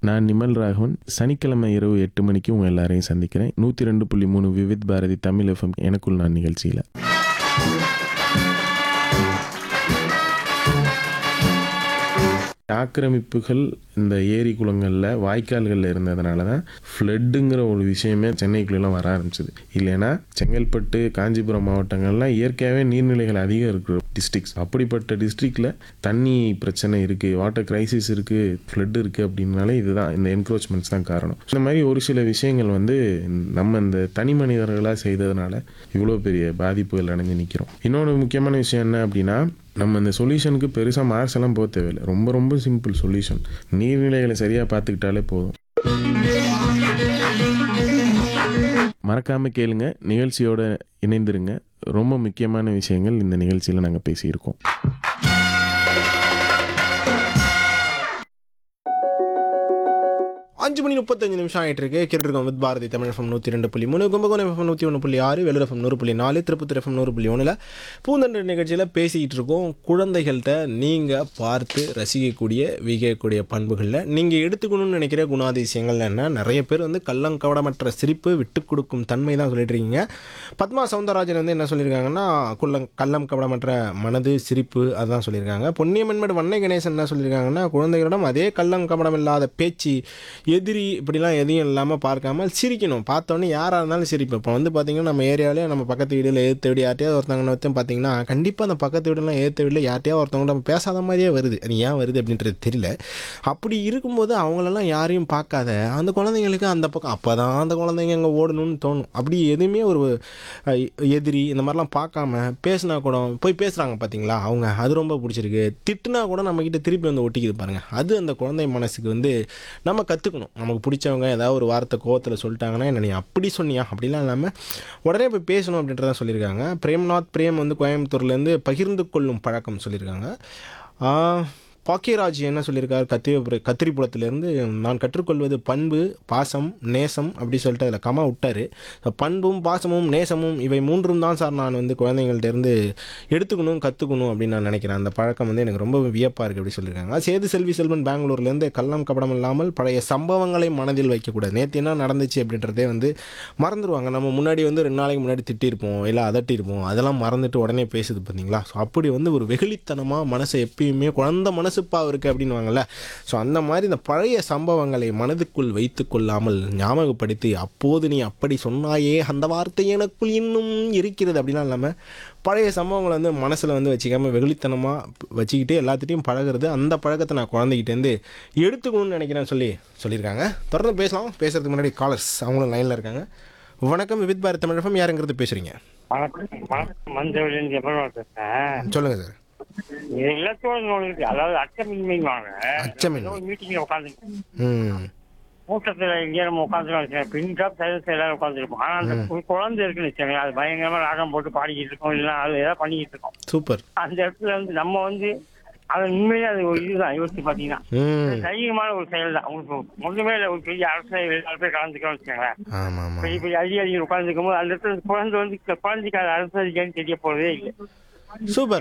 நான் நிமல் ராகவன் சனிக்கிழமை இரவு எட்டு மணிக்கு உங்கள் எல்லாரையும் சந்திக்கிறேன் நூற்றி ரெண்டு புள்ளி மூணு விவித் பாரதி தமிழ் எஃப்எம் எனக்குள் நான் நிகழ்ச்சியில் ஆக்கிரமிப்புகள் இந்த ஏரி குளங்களில் வாய்க்கால்களில் இருந்ததுனால தான் ஃப்ளட்டுங்கிற ஒரு விஷயமே சென்னைக்குள்ளெல்லாம் வர ஆரம்பிச்சது இல்லைன்னா செங்கல்பட்டு காஞ்சிபுரம் மாவட்டங்கள்லாம் இயற்கையாகவே நீர்நிலைகள் அதிகம் இருக்கிற டிஸ்ட்ரிக்ஸ் அப்படிப்பட்ட டிஸ்ட்ரிக்டில் தண்ணி பிரச்சனை இருக்குது வாட்டர் கிரைசிஸ் இருக்குது ஃப்ளட் இருக்குது அப்படின்னாலே இதுதான் இந்த என்க்ரோச்மெண்ட்ஸ் தான் காரணம் இந்த மாதிரி ஒரு சில விஷயங்கள் வந்து நம்ம இந்த தனி மனிதர்களாக செய்ததுனால இவ்வளோ பெரிய பாதிப்புகள் அடைஞ்சு நிற்கிறோம் இன்னொன்று முக்கியமான விஷயம் என்ன அப்படின்னா நம்ம இந்த சொல்யூஷனுக்கு பெருசாக மார்க்ஸ் எல்லாம் போக தேவையில்லை ரொம்ப ரொம்ப சிம்பிள் சொல்யூஷன் நீர்நிலைகளை சரியாக பார்த்துக்கிட்டாலே போதும் மறக்காமல் கேளுங்க நிகழ்ச்சியோட இணைந்திருங்க ரொம்ப முக்கியமான விஷயங்கள் இந்த நிகழ்ச்சியில் நாங்கள் பேசியிருக்கோம் அஞ்சு மணி முப்பத்தஞ்சு நிமிஷம் ஆயிட்டு இருக்கு கேட்டுருக்கோம் வித் பாரதி தமிழ் எஃப்எம் நூற்றி ரெண்டு புள்ளி மூணு கும்பகோணம் எஃப்எம் நூற்றி ஒன்று புள்ளி ஆறு வெள்ளூர் எஃப்எம் நூறு புள்ளி நாலு திருப்பத்தூர் எஃப்எம் நூறு புள்ளி ஒன்றில் பூந்தண்டு நிகழ்ச்சியில் பேசிக்கிட்டு இருக்கோம் குழந்தைகள்கிட்ட நீங்கள் பார்த்து ரசிக்கக்கூடிய வியக்கக்கூடிய பண்புகளில் நீங்கள் எடுத்துக்கணும்னு நினைக்கிற குணாதிசயங்கள் என்ன நிறைய பேர் வந்து கள்ளங்கவடமற்ற சிரிப்பு விட்டு கொடுக்கும் தன்மை தான் சொல்லிட்டு இருக்கீங்க பத்மா சவுந்தரராஜன் வந்து என்ன சொல்லியிருக்காங்கன்னா குள்ளம் கள்ளம் கவடமற்ற மனது சிரிப்பு அதுதான் சொல்லியிருக்காங்க பொன்னியமன்மேடு வண்ணை கணேசன் என்ன சொல்லியிருக்காங்கன்னா குழந்தைகளிடம் அதே கள்ளம் கபடம் இல்லாத பேச்சு எதிரி இப்படிலாம் எதையும் இல்லாமல் பார்க்காம சிரிக்கணும் பார்த்தோன்னே யாராக இருந்தாலும் சிரிப்போம் இப்போ வந்து பார்த்தீங்கன்னா நம்ம ஏரியாவிலே நம்ம பக்கத்து வீடில் ஏற்ற வீடு யார்ட்டையாவது ஒருத்தவங்க வந்து பார்த்தீங்கன்னா கண்டிப்பாக அந்த பக்கத்து வீடுலாம் ஏற்ற வீட்டில் யார்ட்டையாவது ஒருத்தவங்க நம்ம பேசாத மாதிரியே வருது அது ஏன் வருது அப்படின்றது தெரியல அப்படி இருக்கும்போது அவங்களெல்லாம் யாரையும் பார்க்காத அந்த குழந்தைங்களுக்கு அந்த பக்கம் அப்போ தான் அந்த குழந்தைங்க அங்கே ஓடணும்னு தோணும் அப்படி எதுவுமே ஒரு அஹ், எதிரி இந்த மாதிரிலாம் பார்க்காம பேசினா கூட போய் பேசுகிறாங்க பார்த்தீங்களா அவங்க அது ரொம்ப பிடிச்சிருக்கு திட்டுனா கூட நம்மக்கிட்ட திருப்பி வந்து ஒட்டிக்குது பாருங்கள் அது அந்த குழந்தை மனசுக்கு வந்து நம்ம கற்றுக்கணும் நமக்கு பிடிச்சவங்க ஏதாவது ஒரு வார்த்தை கோவத்தில் சொல்லிட்டாங்கன்னா என்ன நீ அப்படி சொன்னியா அப்படிலாம் இல்லாமல் உடனே போய் பேசணும் அப்படின்றத சொல்லியிருக்காங்க பிரேம்நாத் பிரேம் வந்து கோயம்புத்தூர்லேருந்து பகிர்ந்து கொள்ளும் பழக்கம் சொல்லியிருக்காங்க ஆஹ், பாக்கியராஜ் என்ன சொல்லியிருக்கார் கத்திரி கத்திரிப்புலத்திலேருந்து நான் கற்றுக்கொள்வது பண்பு பாசம் நேசம் அப்படி சொல்லிட்டு அதில் கமா விட்டார் பண்பும் பாசமும் நேசமும் இவை மூன்றும் தான் சார் நான் வந்து குழந்தைங்கள்ட்ட இருந்து எடுத்துக்கணும் கற்றுக்கணும் அப்படின்னு நான் நினைக்கிறேன் அந்த பழக்கம் வந்து எனக்கு ரொம்ப வியப்பாக இருக்குது அப்படி சொல்லியிருக்காங்க சேது செல்வி செல்வன் பெங்களூர்லேருந்து கள்ளம் கபடம் இல்லாமல் பழைய சம்பவங்களை மனதில் வைக்கக்கூடாது நேற்று என்ன நடந்துச்சு அப்படின்றதே வந்து மறந்துடுவாங்க நம்ம முன்னாடி வந்து ரெண்டு நாளைக்கு முன்னாடி திட்டியிருப்போம் இல்லை அதட்டியிருப்போம் அதெல்லாம் மறந்துட்டு உடனே பேசுது பார்த்தீங்களா ஸோ அப்படி வந்து ஒரு வெகுளித்தனமாக மனசை எப்பயுமே குழந்த மனசுப்பா இருக்குது அப்படின்வாங்கல்ல ஸோ அந்த மாதிரி இந்த பழைய சம்பவங்களை மனதுக்குள் வைத்து கொள்ளாமல் ஞாபகப்படுத்தி அப்போது நீ அப்படி சொன்னாயே அந்த வார்த்தை எனக்குள் இன்னும் இருக்கிறது அப்படிலாம் இல்லாமல் பழைய சம்பவங்களை வந்து மனசில் வந்து வச்சுக்காம வெகுளித்தனமாக வச்சுக்கிட்டு எல்லாத்துட்டையும் பழகுறது அந்த பழக்கத்தை நான் குழந்தைகிட்டேருந்து எடுத்துக்கணும்னு நினைக்கிறேன் சொல்லி சொல்லியிருக்காங்க தொடர்ந்து பேசலாம் பேசுறதுக்கு முன்னாடி காலர்ஸ் அவங்களும் லைனில் இருக்காங்க வணக்கம் வித் பாரத் தமிழகம் யாருங்கிறது பேசுகிறீங்க வணக்கம் வணக்கம் மஞ்சள் எப்போ பேசுறேன் சொல்லுங்கள் சார் இது எல்லாத்தோட ஒன்று இருக்கு அதாவது அச்சமின்மை வாங்க அச்சமின்மை. மீட்டிங்ல உட்காந்து ம் கூட்டத்துல எங்கேயும் நம்ம உட்காந்துருக்கோம் பின் டாப் சைலன்ஸ் எல்லாரும் உட்காந்துருப்போம் ஆனா அந்த கு- குழந்தை இருக்குன்னு வச்சுக்கோங்க அது பயங்கரமா ராகம் போட்டு பாடிக்கிட்டு இருக்கோம் இல்லைன்னா அது ஏதாவது பண்ணிக்கிட்டு இருக்கோம் சூப்பர் அந்த இடத்துல வந்து நம்ம வந்து அது உண்மையிலே அது ஒரு இதுதான் யோசிச்சு பாத்தீங்கன்னா ம் தைரியமான ஒரு செயல் தான் உங்களுக்கு ஒண்ணுமே இல்லை ஒரு பெரிய அரசியல் எல்லாரும் போய் கலந்துக்கிறோம் வச்சுக்கோங்களேன் ஆமாம் ஆமாம் பெரிய பெரிய அதிகாரிகள் உட்காந்துருக்கும் போது அந்த இடத்துல குழந்தை வந்து குழந்தைக்கு அது அரசியல் தெரிய போறதே இல்லை சூப்பர்